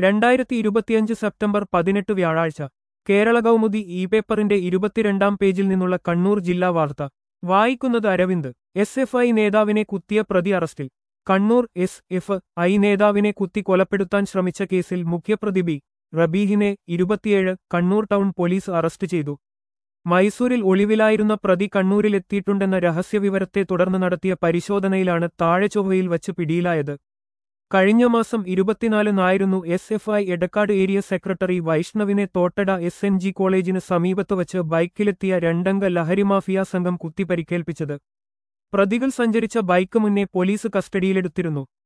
രണ്ടായിരത്തി ഇരുപത്തിയഞ്ച് സെപ്റ്റംബർ പതിനെട്ട് വ്യാഴാഴ്ച കേരള കൗമുദി ഇ പേപ്പറിന്റെ ഇരുപത്തിരണ്ടാം പേജിൽ നിന്നുള്ള കണ്ണൂർ ജില്ലാ വാർത്ത വായിക്കുന്നത് അരവിന്ദ് എസ് എഫ് ഐ നേതാവിനെ കുത്തിയ പ്രതി അറസ്റ്റിൽ കണ്ണൂർ എസ് എഫ് ഐ നേതാവിനെ കുത്തി കൊലപ്പെടുത്താൻ ശ്രമിച്ച കേസിൽ മുഖ്യപ്രതി ബി റബീഹിനെ ഇരുപത്തിയേഴ് കണ്ണൂർ ടൗൺ പോലീസ് അറസ്റ്റ് ചെയ്തു മൈസൂരിൽ ഒളിവിലായിരുന്ന പ്രതി കണ്ണൂരിലെത്തിയിട്ടുണ്ടെന്ന രഹസ്യവിവരത്തെ തുടർന്ന് നടത്തിയ പരിശോധനയിലാണ് താഴെചൊവ്വയിൽ വച്ച് പിടിയിലായത് കഴിഞ്ഞ മാസം ഇരുപത്തിനാലിനായിരുന്നു S F I Edakkad area secretary വൈഷ്ണവിനെ തോട്ടട എസ് എൻ ജി കോളേജിന് സമീപത്ത് വച്ച് ബൈക്കിലെത്തിയ രണ്ടംഗ ലഹരി മാഫിയ സംഘം കുത്തി പരിക്കേൽപ്പിച്ചത് പ്രതികൾ സഞ്ചരിച്ച ബൈക്ക് മുന്നേ പോലീസ് കസ്റ്റഡിയിലെടുത്തിരുന്നു